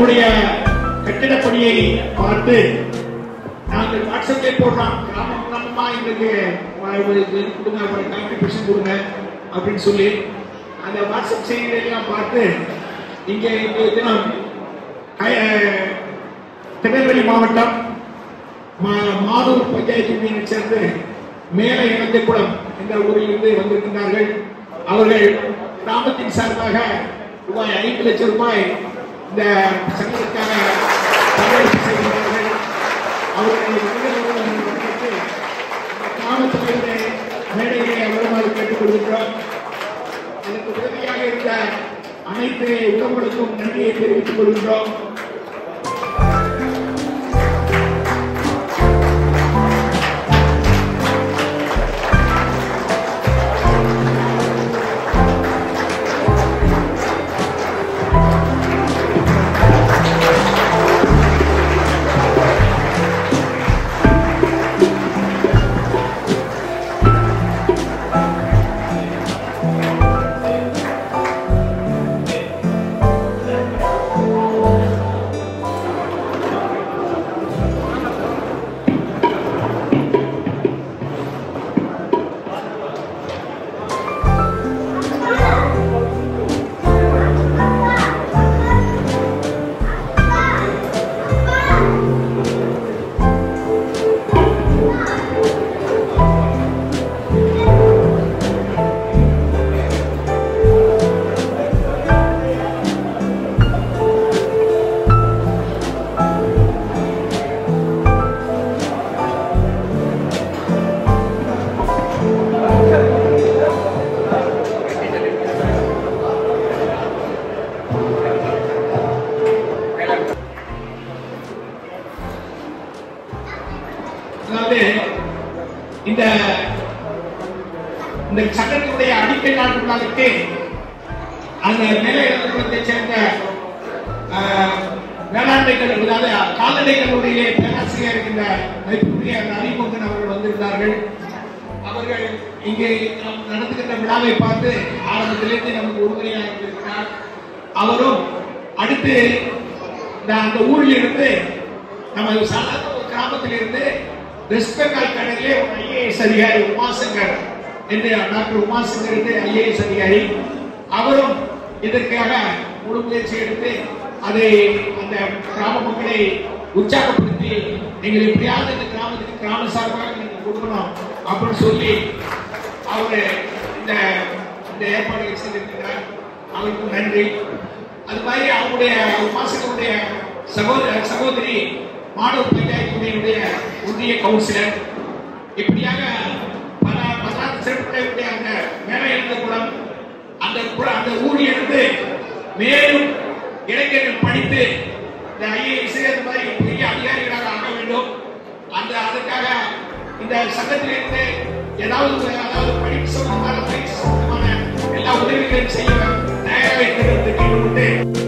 நம்முடைய கட்டிடப் பணியை பார்த்து நாங்கள் வாட்ஸ்அப்ல போடுறோம் கிராமம் கிராமமா எங்களுக்கு வ- ஒரு இது கொடுங்க ஒரு கான்ட்ரிபியூஷன் கொடுங்க அப்படின்னு சொல்லி அந்த வாட்ஸ்அப் செய்திகளை எல்லாம் பார்த்து இங்கே இன்றைய தினம் கய- திருநெல்வேலி மாவட்டம் மா- மாதூர் பஞ்சாயத்து யூனியனை சேர்ந்து மேல இனந்தக்குளம் என்ற ஊரிலிருந்து வந்திருக்கின்றார்கள் அவர்கள் கிராமத்தின் சார்பாக ரூபாய் ஐந்து லட்சம் ரூபாய் இந்த சங்கத்திற்காக பங்களிப்பு செய்கிறார்கள் அவர்களை உதவியுடன் வரவேற்று கிராம தலைவரை மேடையிலே வருமாறு கேட்டுக் கொள்கின்றோம் அதற்கு உதவியாக இருந்த அனைத்து உறவுகளுக்கும் நன்றியை தெரிவித்துக் கொள்கின்றோம் அதாவது இந்த இந்த சட்டத்தினுடைய அடிக்கல் நாட்டு விழாவிற்கு அந்த மேலே இடத்தை சேர்ந்த ஆஹ், வேளாண்மை கல்லூரி அதாவது கால்நடை கல்லூரியிலே பேராசிரியர் இருக்கின்ற மதிப்புக்குரிய அந்த அறிமுகன் அவர்கள் வந்திருந்தார்கள் அவர்கள் இங்கே நாம் நடத்துகின்ற விழாவை பார்த்து ஆரம்பத்திலிருந்து நமக்கு உறுதுணையாக இருந்திருக்கிறார் அவரும் அடுத்து இந்த அந்த ஊரில் இருந்து நம்ம சாதாரண ஒரு கிராமத்தில் இருந்து வெஸ்ட் பெங்கால் கடலிலே ஒரு ஐஏஎஸ் அதிகாரி உமாசங்கர் என்று டாக்டர் உமாசங்கர் என்று ஐஏஎஸ் அதிகாரி அவரும் இதற்காக முழு முயற்சி எடுத்து அதை அந்த கிராம மக்களை உற்சாகப்படுத்தி நீங்கள் எப்படியாவது இந்த கிராமத்துக்கு கிராம சார்பாக நீங்க கொடுக்கணும் அப்படின்னு சொல்லி அவரு இந்த இந்த ஏற்பாடுகளை செய்திருக்கிறார் அவருக்கும் நன்றி அது மாதிரி அவங்களுடைய உபாசகருடைய சகோதர சகோதரி மாணவர் பஞ்சாயத்துடைய ஒன்றிய கவுன்சிலர் இப்படியாக பல பதினாறு சிறப்புடைய அந்த மேலே இருந்த குளம் அந்த குள- அந்த ஊரில் இருந்து மேலும் இளைஞர்கள் படித்து இந்த ஐஏஎஸ் அந்த மாதிரி பெரிய அதிகாரிகளாக ஆக வேண்டும் அந்த அதற்காக இந்த சங்கத்திலிருந்து ஏதாவது ஒரு- அதாவது படிப்பு சம்பந்தமான பயிற்சி சம்பந்தமான எல்லா உதவிகளையும் செய்ய தயாராக இருக்கிறது கேட்டுக்கொண்டு